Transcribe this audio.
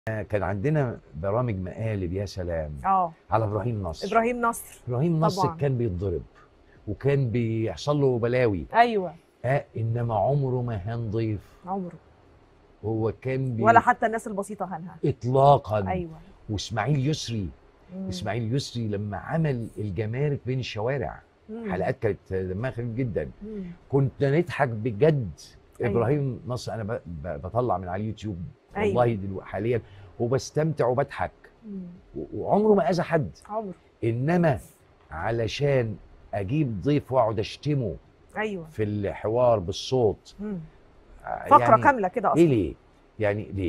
كان عندنا برامج مقالب يا سلام اه على ابراهيم نصر ابراهيم نصر ابراهيم نصر طبعاً. كان بيتضرب وكان بيحصل له بلاوي ايوه آه انما عمره ما هان ضيف عمره هو كان بي... ولا حتى الناس البسيطه هنها اطلاقا ايوه واسماعيل يسري مم. اسماعيل يسري لما عمل الجمارك بين الشوارع مم. حلقات كانت دمها خفيف جدا مم. كنت نضحك بجد أيوة. ابراهيم نصر انا ب- ب- بطلع من على اليوتيوب أيوة. والله دلوقتي حاليا وبستمتع وبضحك مم. و- وعمره ما اذى حد عمره انما علشان اجيب ضيف واقعد اشتمه ايوه في الحوار بالصوت مم. آه، فقره يعني كامله كده ليه اصلا ليه يعني ليه